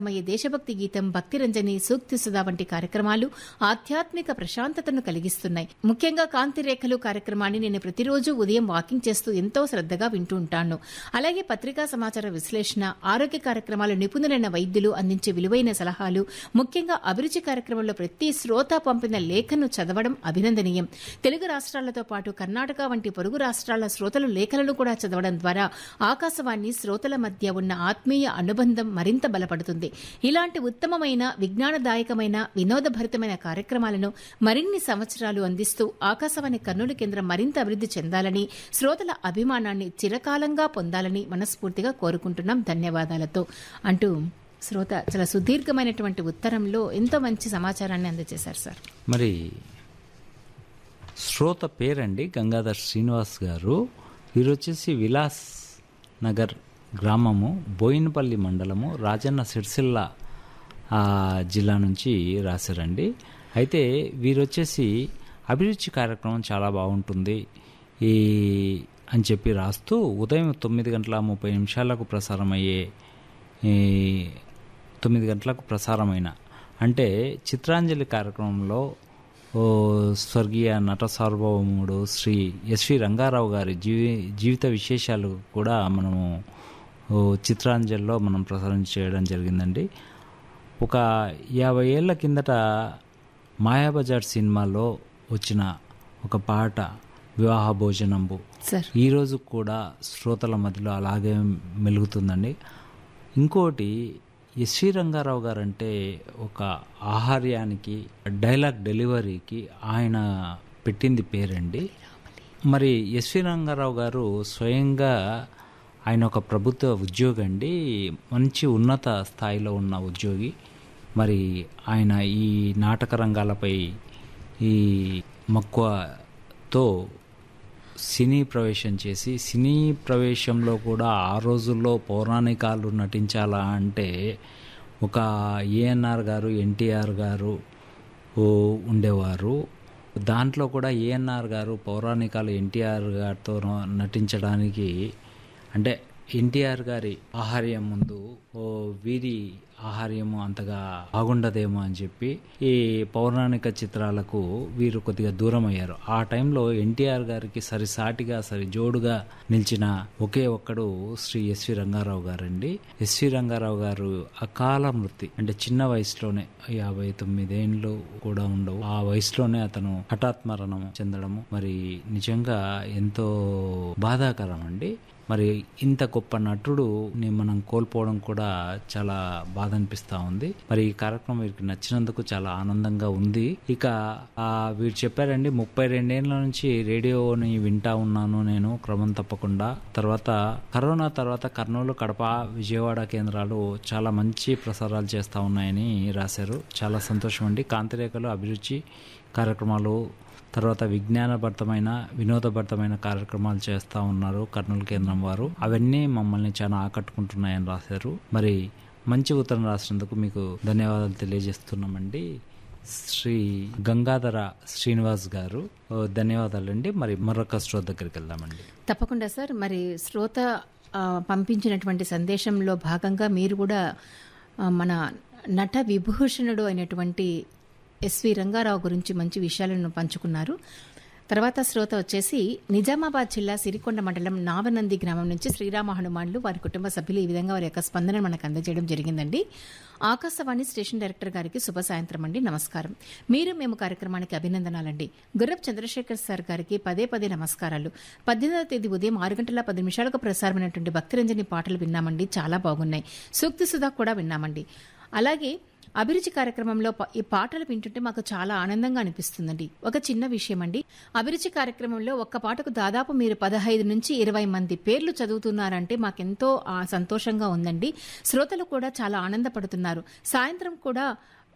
మయ దేశభక్తి గీతం భక్తిరంజని సూక్తి సుధా వంటి కార్యక్రమాలు ఆధ్యాత్మిక ప్రశాంతతను కలిగిస్తున్నాయి ముఖ్యంగా కాంతి రేఖలు కార్యక్రమాన్ని నేను ప్రతిరోజు ఉదయం వాకింగ్ చేస్తూ ఎంతో శ్రద్దగా వింటూ ఉంటాను అలాగే పత్రికా సమాచార విశ్లేషణ ఆరోగ్య కార్యక్రమాలు నిపుణులైన వైద్యులు అందించే విలువైన సలహాలు ముఖ్యంగా అభిరుచి కార్యక్రమంలో ప్రతి శ్రోత పంపిన లేఖను చదవడం అభినందనీయం తెలుగు రాష్ట్రాలతో పాటు కర్ణాటక వంటి పొరుగు రాష్ట్రాల శ్రోతలు లేఖలను కూడా చదవడం ద్వారా ఆకాశవాణి శ్రోతల మధ్య ఉన్న ఆత్మీయ అనుబంధం మరింత బలపడుతుంది ఇలాంటి ఉత్తమమైన విజ్ఞానదాయకమైన వినోదభరితమైన కార్యక్రమాలను మరిన్ని సంవత్సరాలు అందిస్తూ ఆకాశవాణి కర్నూలు కేంద్రం మరింత అభివృద్ది చెందాలని శ్రోతల అభిమానాన్ని చిరకాలంగా పొందాలని మనస్ఫూర్తిగా కోరుకుంటున్నాం ధన్యవాదాలతో అంటూ శ్రోత చాలా సుదీర్ఘమైనటువంటి ఉత్తరంలో ఎంతో మంచి సమాచారాన్ని అందజేశారు సార్ మరి శ్రోత పేరండి గంగాధర్ శ్రీనివాస్ గారు వీరు వచ్చేసి విలాస్ నగర్ గ్రామము బోయినపల్లి మండలము రాజన్న సిరిసిల్ల ఆ, జిల్లా నుంచి రాశారండి అయితే వీరు వచ్చేసి అభిరుచి కార్యక్రమం చాలా బాగుంటుంది ఈ అని చెప్పి రాస్తూ ఉదయం తొమ్మిది గంటల ముప్పై నిమిషాలకు ప్రసారమయ్యే ఈ తొమ్మిది గంటలకు ప్రసారమైన అంటే చిత్రాంజలి కార్యక్రమంలో ఓ స్వర్గీయ నట సార్వభౌముడు శ్రీ ఎస్వి రంగారావు గారి జీవి జీవిత విశేషాలు కూడా మనము ఓ చిత్రాంజలిలో మనం ప్రసారం చేయడం జరిగిందండి ఒక యాభై ఏళ్ల కిందట మాయాబజార్ సినిమాలో వచ్చిన ఒక పాట వివాహ భోజనంబు సార్ ఈరోజు కూడా శ్రోతల మధ్యలో అలాగే మెలుగుతుందండి ఇంకోటి ఎస్వి రంగారావు గారు అంటే ఒక ఆహార్యానికి డైలాగ్ డెలివరీకి ఆయన పెట్టింది పేరండి మరి ఎస్వి రంగారావు గారు స్వయంగా ఆయన ఒక ప్రభుత్వ ఉద్యోగి అండి మంచి ఉన్నత స్థాయిలో ఉన్న ఉద్యోగి మరి ఆయన ఈ నాటక రంగాలపై ఈ మక్కువతో సినీ ప్రవేశం చేసి సినీ ప్రవేశంలో కూడా ఆ రోజుల్లో పౌరాణికాలు నటించాలా అంటే ఒక ఏఎన్ఆర్ గారు ఎన్టీఆర్ గారు ఓ ఉండేవారు దాంట్లో కూడా ఏఎన్ఆర్ గారు పౌరాణికాలు ఎన్టీఆర్ గారితో నటించడానికి అంటే ఎన్టీఆర్ గారి ఆహార్యం ముందు ఓ వీరి ఆహార్యము అంతగా బాగుండదేమో అని చెప్పి ఈ పౌరాణిక చిత్రాలకు వీరు కొద్దిగా దూరం అయ్యారు ఆ టైంలో ఎన్టీఆర్ గారికి సరిసాటిగా సరి జోడుగా నిలిచిన ఒకే ఒక్కడు శ్రీ ఎస్వి రంగారావు గారండి ఎస్వి రంగారావు గారు అకాల మృతి అంటే చిన్న వయసులోనే యాభై తొమ్మిదేండ్లు కూడా ఉండవు ఆ వయసులోనే అతను హఠాత్ మరణం చెందడము మరి నిజంగా ఎంతో బాధాకరం అండి మరి ఇంత గొప్ప నటుడు ని మనం కోల్పోవడం కూడా చాలా బాధ అనిపిస్తా ఉంది మరి ఈ కార్యక్రమం వీరికి నచ్చినందుకు చాలా ఆనందంగా ఉంది ఇక ఆ వీరు చెప్పారండి ముప్పై రెండేళ్ల నుంచి రేడియోని వింటా ఉన్నాను నేను క్రమం తప్పకుండా తర్వాత కరోనా తర్వాత కర్నూలు కడప విజయవాడ కేంద్రాలు చాలా మంచి ప్రసారాలు చేస్తా ఉన్నాయని రాశారు చాలా సంతోషం అండి కాంతిరేఖలు అభిరుచి కార్యక్రమాలు తర్వాత విజ్ఞానభరితమైన వినోదభరితమైన కార్యక్రమాలు చేస్తూ ఉన్నారు కర్నూలు కేంద్రం వారు అవన్నీ మమ్మల్ని చాలా ఆకట్టుకుంటున్నాయని రాశారు మరి మంచి ఉత్తరం రాసినందుకు మీకు ధన్యవాదాలు తెలియజేస్తున్నామండి శ్రీ గంగాధర శ్రీనివాస్ గారు ఓ, ధన్యవాదాలండి మరి మరొక శ్రోత దగ్గరికి వెళ్దామండి తప్పకుండా సార్ మరి శ్రోత ఆ, పంపించినటువంటి సందేశంలో భాగంగా మీరు కూడా ఆ, మన నట విభూషణుడు అయినటువంటి ఎస్వి రంగారావు గురించి మంచి విషయాలను పంచుకున్నారు తర్వాత శ్రోత వచ్చేసి నిజామాబాద్ జిల్లా సిరికొండ మండలం నావనంది గ్రామం నుంచి శ్రీరామ హనుమాన్లు వారి కుటుంబ సభ్యులు ఈ విధంగా వారి యొక్క స్పందన మనకు అందజేయడం జరిగిందండి ఆకాశవాణి స్టేషన్ డైరెక్టర్ గారికి శుభ సాయంత్రం అండి నమస్కారం మీరు మేము కార్యక్రమానికి అభినందనాలండి గుర్రప్ చంద్రశేఖర్ సార్ గారికి పదే పదే నమస్కారాలు పద్దెనిమిదవ తేదీ ఉదయం ఆరు గంటల పది నిమిషాలకు ప్రసారమైనటువంటి భక్తిరంజని పాటలు విన్నామండి చాలా బాగున్నాయి సూక్తి సుధా కూడా విన్నామండి అలాగే అభిరుచి కార్యక్రమంలో ప- ఈ పాటలు వింటుంటే మాకు చాలా ఆనందంగా అనిపిస్తుందండి ఒక చిన్న విషయం అండి అభిరుచి కార్యక్రమంలో ఒక్క పాటకు దాదాపు మీరు పదహైదు నుంచి ఇరవై మంది పేర్లు చదువుతున్నారంటే మాకెంతో ఆ, సంతోషంగా ఉందండి శ్రోతలు కూడా చాలా ఆనందపడుతున్నారు సాయంత్రం కూడా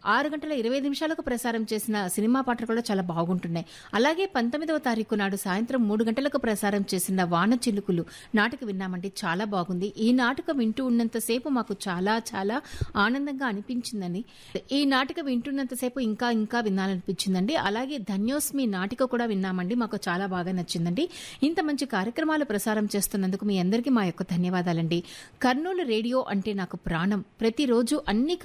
ఆరు గంటల ఇరవై నిమిషాలకు ప్రసారం చేసిన సినిమా పాటలు కూడా చాలా బాగుంటున్నాయి అలాగే పంతొమ్మిదవ తారీఖు నాడు సాయంత్రం మూడు గంటలకు ప్రసారం చేసిన వాన చిలుకులు నాటక విన్నామండి చాలా బాగుంది ఈ నాటకం వింటూ ఉన్నంతసేపు మాకు చాలా చాలా ఆనందంగా అనిపించిందని ఈ నాటకం వింటున్నంతసేపు ఇంకా ఇంకా వినాలనిపించిందండి అలాగే ధన్యోస్మి నాటిక కూడా విన్నామండి మాకు చాలా బాగా నచ్చిందండి ఇంత మంచి కార్యక్రమాలు ప్రసారం చేస్తున్నందుకు మీ అందరికీ మా యొక్క ధన్యవాదాలండి కర్నూలు రేడియో అంటే నాకు ప్రాణం ప్రతిరోజు అన్ని